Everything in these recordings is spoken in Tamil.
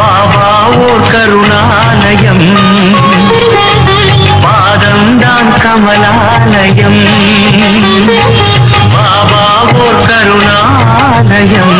பாபா ஓர் கருணாலயம் பாதம்தான் கமலாலயம் பாபா ஓர் கருணாலயம்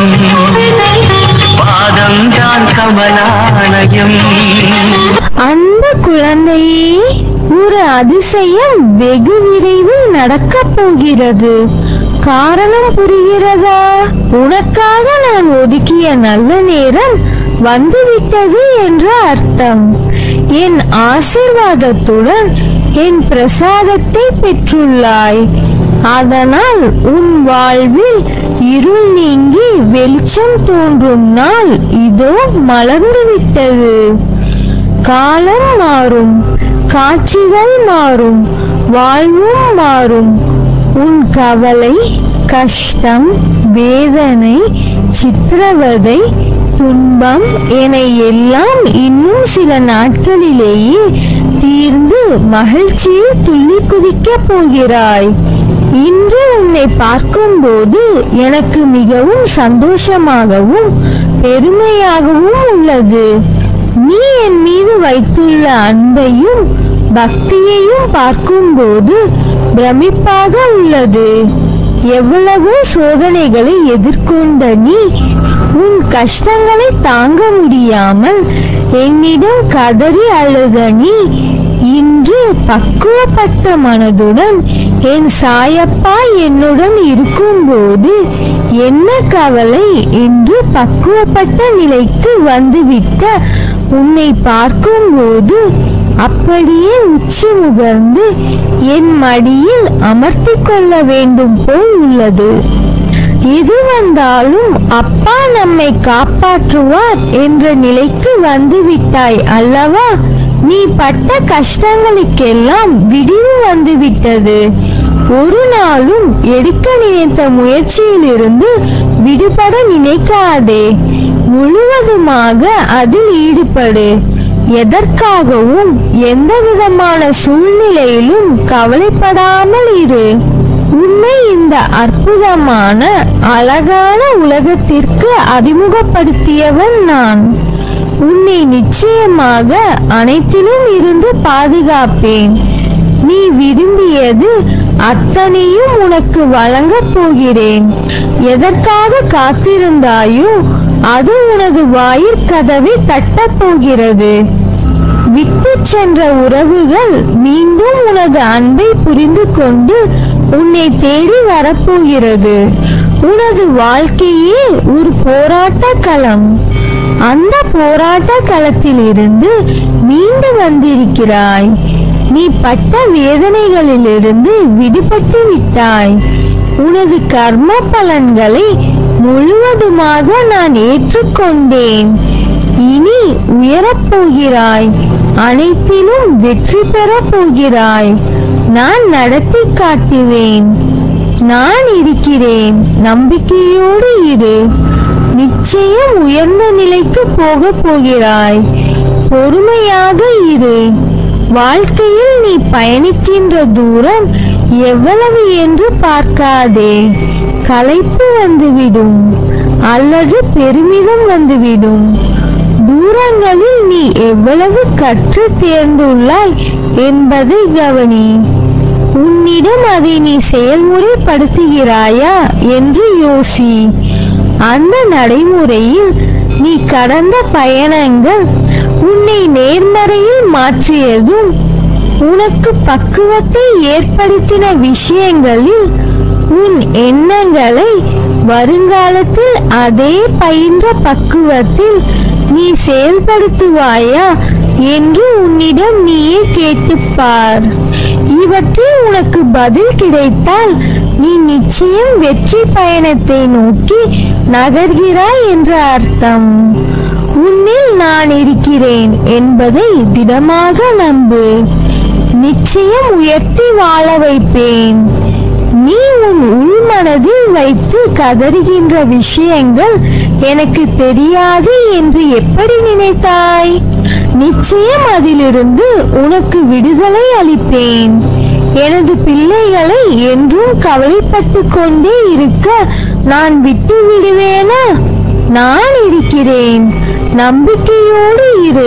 பாதம்தான் கமலாலயம் அன்பு குழந்தையே ஒரு அதிசயம் வெகு விரைவில் நடக்கப் போகிறது காரணம் புரிகிறதா உனக்காக நான் ஒதுக்கிய நல்ல நேரம் வந்துவிட்டது என்ற அர்த்தம் என் ஆசிர்வாதத்துடன் என் பிரசாதத்தை பெற்றுள்ளாய் அதனால் உன் வாழ்வில் இருள் நீங்கி வெளிச்சம் தோன்றும் நாள் இதோ மலர்ந்து விட்டது காலம் மாறும் காட்சிகள் மாறும் வாழ்வும் மாறும் உன் கவலை கஷ்டம் வேதனை சித்திரவதை துன்பம் என எல்லாம் இன்னும் சில நாட்களிலேயே தீர்ந்து மகிழ்ச்சியில் துள்ளி குதிக்கப் போகிறாய் இன்று உன்னை பார்க்கும்போது எனக்கு மிகவும் சந்தோஷமாகவும் பெருமையாகவும் உள்ளது நீ என் மீது வைத்துள்ள அன்பையும் பக்தியையும் பார்க்கும்போது பிரமிப்பாக உள்ளது எவ்வளவோ சோதனைகளை எதிர்கொண்ட நீ உன் கஷ்டங்களை தாங்க முடியாமல் என்னிடம் கதறி அழுத நீ இன்று பக்குவப்பட்ட மனதுடன் என் சாயப்பா என்னுடன் இருக்கும்போது என்ன கவலை என்று பக்குவப்பட்ட நிலைக்கு வந்துவிட்ட உன்னை பார்க்கும்போது அப்படியே உச்சி முகர்ந்து என் மடியில் அமர்த்திக் கொள்ள வேண்டும் போல் உள்ளது எது வந்தாலும் அப்பா நம்மை காப்பாற்றுவார் என்ற நிலைக்கு வந்து விட்டாய் அல்லவா நீ பட்ட கஷ்டங்களுக்கெல்லாம் விடிவு வந்து விட்டது ஒரு நாளும் எடுக்க நினைத்த முயற்சியிலிருந்து விடுபட நினைக்காதே முழுவதுமாக அதில் ஈடுபடு எதற்காகவும் எந்த விதமான சூழ்நிலையிலும் கவலைப்படாமல் இரு உன்னை இந்த அற்புதமான அழகான உலகத்திற்கு அறிமுகப்படுத்தியவன் நான் உன்னை நிச்சயமாக அனைத்திலும் இருந்து பாதுகாப்பேன் நீ விரும்பியது அத்தனையும் உனக்கு வழங்கப் போகிறேன் எதற்காக காத்திருந்தாயோ அது உனது வாயிற்கதவை தட்டப் போகிறது விட்டு சென்ற உறவுகள் மீண்டும் உனது அன்பை புரிந்து கொண்டு உன்னை தேடி வரப்போகிறது உனது வாழ்க்கையே ஒரு போராட்ட களம் அந்த போராட்ட களத்தில் இருந்து மீண்டு வந்திருக்கிறாய் நீ பட்ட வேதனைகளிலிருந்து விடுபட்டு விட்டாய் உனது கர்ம பலன்களை முழுவதுமாக நான் ஏற்றுக்கொண்டேன் இனி உயரப் போகிறாய் அனைத்திலும் வெற்றி பெறப் போகிறாய் நான் நடத்தி காட்டுவேன் நான் இருக்கிறேன் நம்பிக்கையோடு இரு நிச்சயம் உயர்ந்த நிலைக்கு போகப் போகிறாய் பொறுமையாக இரு வாழ்க்கையில் நீ பயணிக்கின்ற தூரம் எவ்வளவு என்று பார்க்காதே களைப்பு வந்துவிடும் அல்லது பெருமிதம் வந்துவிடும் தூரங்களில் நீ எவ்வளவு கற்று தேர்ந்துள்ளாய் என்பதை கவனி உன்னிடம் அதை நீ செயல்முறைப்படுத்துகிறாயா என்று யோசி அந்த நடைமுறையில் நீ கடந்த பயணங்கள் உன்னை நேர்மறையில் மாற்றியதும் உனக்கு பக்குவத்தை ஏற்படுத்தின விஷயங்களில் உன் எண்ணங்களை வருங்காலத்தில் அதே பயின்ற பக்குவத்தில் நீ செயல்படுத்துவாயா என்று உன்னிடம் நீயே கேட்டுப்பார் இவற்றில் உனக்கு பதில் கிடைத்தால் நீ நிச்சயம் வெற்றி பயணத்தை நோக்கி நகர்கிறாய் என்ற அர்த்தம் உன்னில் நான் இருக்கிறேன் என்பதை திடமாக நம்பு நிச்சயம் உயர்த்தி வாழ வைப்பேன் நீ உன் உள்மனதில் வைத்து கதறுகின்ற விஷயங்கள் எனக்கு தெரியாது என்று எப்படி நினைத்தாய் நிச்சயம் அதிலிருந்து உனக்கு விடுதலை அளிப்பேன் எனது பிள்ளைகளை என்றும் கவலைப்பட்டு கொண்டே இருக்க நான் விட்டு விடுவேனா நான் இருக்கிறேன் நம்பிக்கையோடு இரு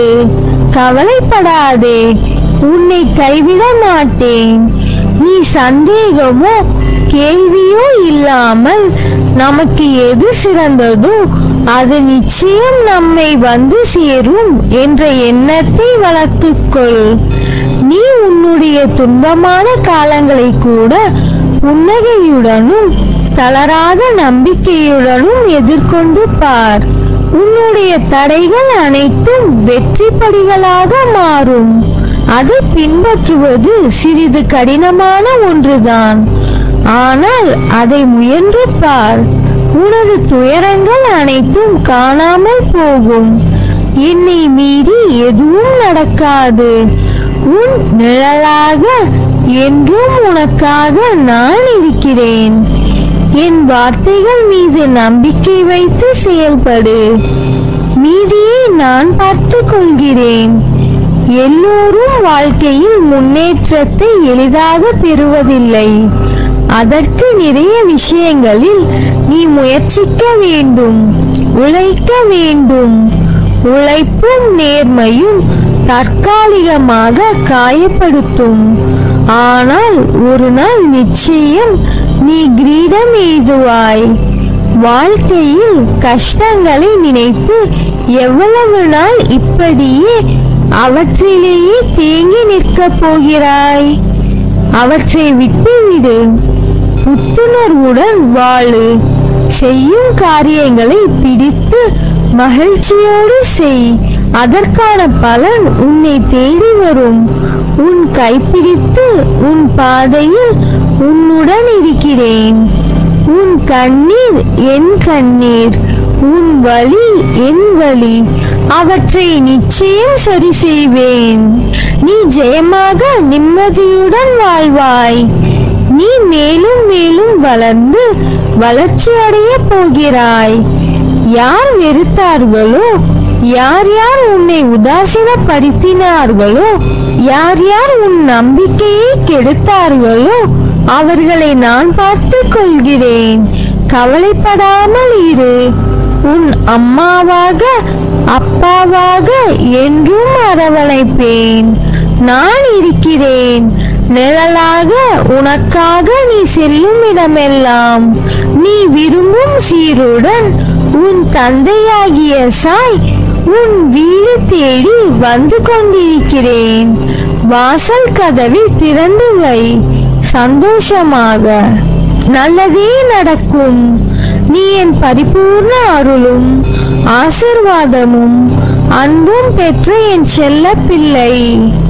கவலைப்படாதே உன்னை கைவிட மாட்டேன் நீ சந்தேகமோ கேள்வியோ இல்லாமல் நமக்கு எது சிறந்ததோ அது நிச்சயம் நம்மை வந்து சேரும் என்ற எண்ணத்தை வளர்த்துக்கொள் நீ உன்னுடைய துன்பமான காலங்களை கூட புன்னகையுடனும் தளராத நம்பிக்கையுடனும் எதிர்கொண்டு பார் உன்னுடைய தடைகள் அனைத்தும் வெற்றி படிகளாக மாறும் அதை பின்பற்றுவது சிறிது கடினமான ஒன்றுதான் ஆனால் அதை முயன்று பார் உனது துயரங்கள் அனைத்தும் காணாமல் போகும் என்னை மீறி எதுவும் நடக்காது உன் நிழலாக என்றும் உனக்காக நான் இருக்கிறேன் என் வார்த்தைகள் மீது நம்பிக்கை வைத்து செயல்படு மீதியை நான் பார்த்துக் கொள்கிறேன் எல்லோரும் வாழ்க்கையில் முன்னேற்றத்தை எளிதாக பெறுவதில்லை அதற்கு நிறைய விஷயங்களில் நீ முயற்சிக்க வேண்டும் உழைக்க வேண்டும் உழைப்பும் நேர்மையும் தற்காலிகமாக காயப்படுத்தும் ஆனால் ஒரு நாள் நிச்சயம் நீ கிரீடம் எய்துவாய் வாழ்க்கையில் கஷ்டங்களை நினைத்து எவ்வளவு நாள் இப்படியே அவற்றிலேயே தேங்கி நிற்கப் போகிறாய் அவற்றை விட்டுவிடு புத்துணர்வுடன் வாழு செய்யும் காரியங்களை பிடித்து மகிழ்ச்சியோடு செய் அதற்கான பலன் உன்னை தேடி வரும் உன் கைப்பிடித்து உன் பாதையில் உன்னுடன் இருக்கிறேன் உன் கண்ணீர் என் கண்ணீர் உன் வலி என் வலி அவற்றை நிச்சயம் சரி செய்வேன் நீ ஜெயமாக நிம்மதியுடன் வாழ்வாய் நீ மேலும் மேலும் வளர்ந்து வளர்ச்சி அடைய போகிறாய் யார் வெறுத்தார்களோ யார் யார் உன்னை உதாசீனப்படுத்தினார்களோ யார் யார் உன் நம்பிக்கையை கெடுத்தார்களோ அவர்களை நான் பார்த்துக் கொள்கிறேன் கவலைப்படாமல் இரு உன் அம்மாவாக அப்பாவாக என்றும் அரவணைப்பேன் நான் இருக்கிறேன் நிழலாக உனக்காக நீ செல்லும் இடமெல்லாம் நீ விரும்பும் சீருடன் உன் தந்தையாகிய சாய் உன் வீடு தேடி வந்து கொண்டிருக்கிறேன் வாசல் கதவை திறந்து வை சந்தோஷமாக நல்லதே நடக்கும் நீ என் பரிபூர்ண அருளும் ஆசிர்வாதமும் அன்பும் பெற்ற என் செல்ல பிள்ளை